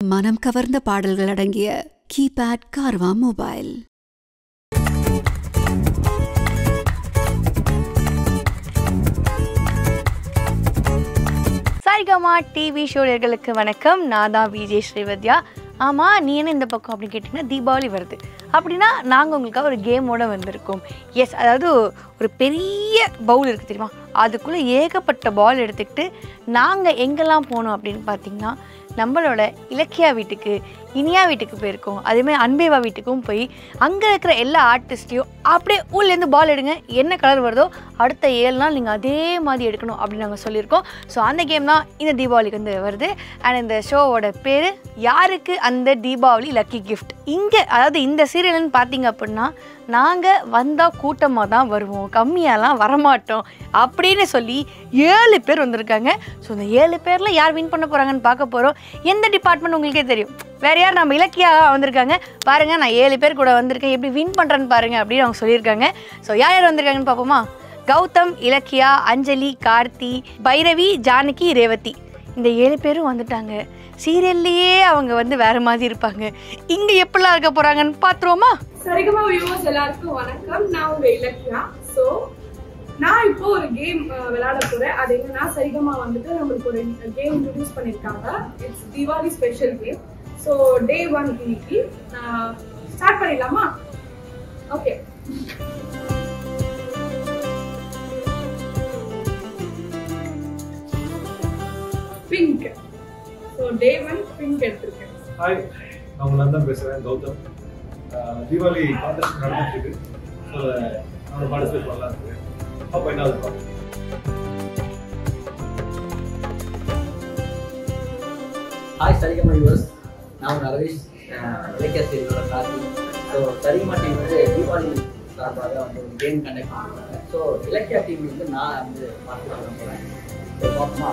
மனம் கவர்ந்த பாடல்கள் அடங்கிய கீபேட் கார்வா மொபைல் சாரிகமா டிவி ஷோழர்களுக்கு வணக்கம் நான் தான் விஜய் ஸ்ரீவத்யா ஆமாம் நீ என்ன இந்த பக்கம் அப்படின்னு கேட்டிங்கன்னா தீபாவளி வருது அப்படின்னா நாங்கள் உங்களுக்காக ஒரு கேமோட வந்திருக்கோம் எஸ் அதாவது ஒரு பெரிய பவுல் இருக்குது தெரியுமா அதுக்குள்ளே ஏகப்பட்ட பால் எடுத்துக்கிட்டு நாங்கள் எங்கெல்லாம் போனோம் அப்படின்னு பார்த்தீங்கன்னா நம்மளோட இலக்கியா வீட்டுக்கு இனியா வீட்டுக்கு போயிருக்கோம் அதேமாதிரி அன்பேவா வீட்டுக்கும் போய் அங்கே இருக்கிற எல்லா ஆர்டிஸ்ட்டையும் அப்படியே ஊர்லேருந்து பால் எடுங்க என்ன கலர் வருதோ அடுத்த ஏழு நாள் நீங்கள் அதே மாதிரி எடுக்கணும் அப்படின்னு நாங்கள் சொல்லியிருக்கோம் ஸோ அந்த கேம் தான் இந்த தீபாவளிக்கு வந்து வருது அண்ட் இந்த ஷோவோட பேர் யாருக்கு அந்த தீபாவளி லக்கி கிஃப்ட் இங்கே அதாவது இந்த சீரியல்னு பார்த்தீங்க அப்படின்னா நாங்கள் வந்தால் கூட்டமாக தான் வருவோம் கம்மியாலாம் வரமாட்டோம் அப்படின்னு சொல்லி ஏழு பேர் வந்திருக்காங்க ஸோ இந்த ஏழு பேரில் யார் வின் பண்ண போகிறாங்கன்னு பார்க்க போகிறோம் எந்த டிபார்ட்மெண்ட் உங்களுக்கே தெரியும் வேறு யார் நம்ம இலக்கியா வந்திருக்காங்க பாருங்கள் நான் ஏழு பேர் கூட வந்திருக்கேன் எப்படி வின் பண்ணுறேன்னு பாருங்கள் அப்படின்னு அவங்க சொல்லியிருக்காங்க ஸோ யார் யார் வந்திருக்காங்கன்னு பார்ப்போமா கௌதம் இலக்கியா அஞ்சலி கார்த்தி பைரவி ஜானகி ரேவதி இந்த ஏழு பேரும் வந்துட்டாங்க சீரியல்லையே அவங்க வந்து வேறு மாதிரி இருப்பாங்க இங்கே எப்படிலாம் இருக்க போகிறாங்கன்னு பார்த்துருவோமா சரிகமா வியூவர்ஸ் எல்லாருக்கும் வணக்கம் நான் உங்க இலக்கியா சோ நான் இப்போ ஒரு கேம் விளையாட போறேன் அது என்னன்னா சரிகமா வந்துட்டு நம்மளுக்கு ஒரு கேம் இன்ட்ரடியூஸ் பண்ணிருக்காங்க it's Deepavali special game so day one இன்னைக்கு ஸ்டார்ட் பண்ணிடலாமா okay pink so day one pink எடுத்திருக்கேன் ஹாய் நான் உங்களை தான் பேசுகிறேன் கௌதம் ஆஹ் தீபாவளி கான்டெஸ்ட் நடந்துட்டு இருக்கு ஸோ நான் பார்ட்டிசிபேட் பண்ணலாம் இருக்கு அப்போ என்ன அது பார்ப்போம் ஹாய் சரிகமா யூவர்ஸ் நான் உங்கள் ரவீஷ் இலக்கிய சீரியலோட கார்த்தி ஸோ சரிகமா டீம் வந்து தீபாவளி சார்பாக வந்து ஒரு கேம் கண்டக்ட் பண்ணுறாங்க ஸோ இலக்கியா டீம் வந்து நான் வந்து பார்த்து பண்ண போகிறேன் ஸோ பார்ப்போமா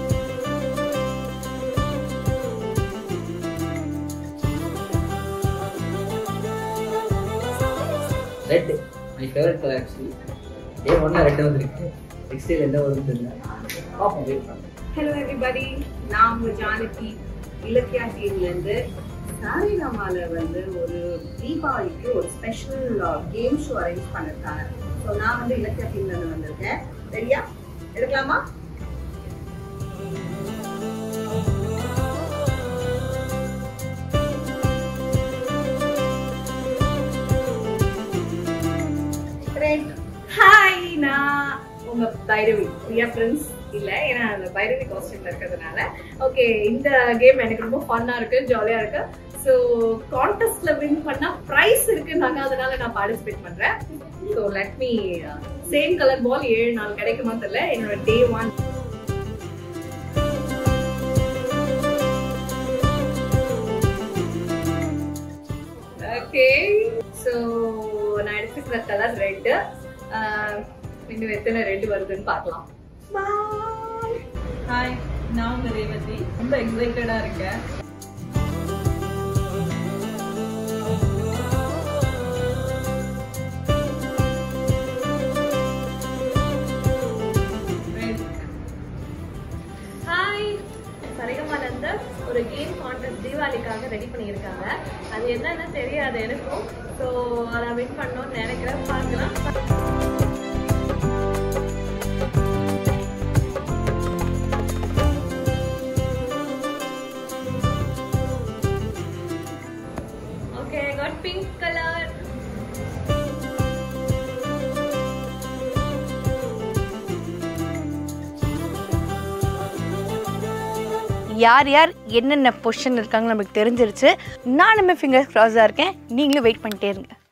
red my favourite colour actually day ஒன்ல ரெட் வந்திருக்கு நெக்ஸ்ட் டே எந்த வருதுன்னு தெரியல பார்ப்போம் வெயிட் பண்ணுறேன் ஹலோ எவ்ரிபடி நான் உங்க ஜானகி இலக்கியா டீம்ல இருந்து சாரினாமால வந்து ஒரு தீபாவளிக்கு ஒரு ஸ்பெஷல் கேம் ஷோ அரேஞ்ச் பண்ணிருக்காங்க ஸோ நான் வந்து இலக்கியா டீம்ல இருந்து வந்திருக்கேன் சரியா எடுக்கலாமா ரெட் ஹாய் நான் உங்க பைரவி பிரியா ஃப்ரெண்ட்ஸ் இல்ல ஏன்னா அந்த பைரவி காஸ்டியூம்ல இருக்கிறதுனால ஓகே இந்த கேம் எனக்கு ரொம்ப ஃபன்னா இருக்கு ஜாலியா இருக்கு ஸோ கான்டெஸ்ட்ல வின் பண்ணா ப்ரைஸ் இருக்குன்னாங்க அதனால நான் பார்ட்டிசிபேட் பண்றேன் so let me same colour ball ஏழு நாள் கிடைக்குமா தெரியல என்னோட டே ஒன் ஓகே ஸோ நான் எடுத்துக்கிற கலர் ரெட்டு இன்னும் எத்தனை ரெட் வருதுன்னு பார்க்கலாம் Bye. ஹாய் நான் உங்க ரேவதி ரொம்ப எக்ஸைட்டடா இருக்கேன் ஹாய் சரிகமானந்த ஒரு கேம் கான்டெஸ்ட் தீபாவளிக்காக ரெடி பண்ணியிருக்காங்க அது என்னன்னு தெரியாது எனக்கும் ஸோ அதை வின் பண்ணோம்னு நினைக்கிறேன் பார்க்கலாம் ஓகே காட் பிங்க் கலர் யார் யார் என்னென்ன பொசிஷன் இருக்காங்க நமக்கு தெரிஞ்சிருச்சு நானுமே ஃபிங்கர்ஸ் க்ராஸாக இருக்கேன் நீங்களும் வெயிட் பண்ணிட்டே இருங்க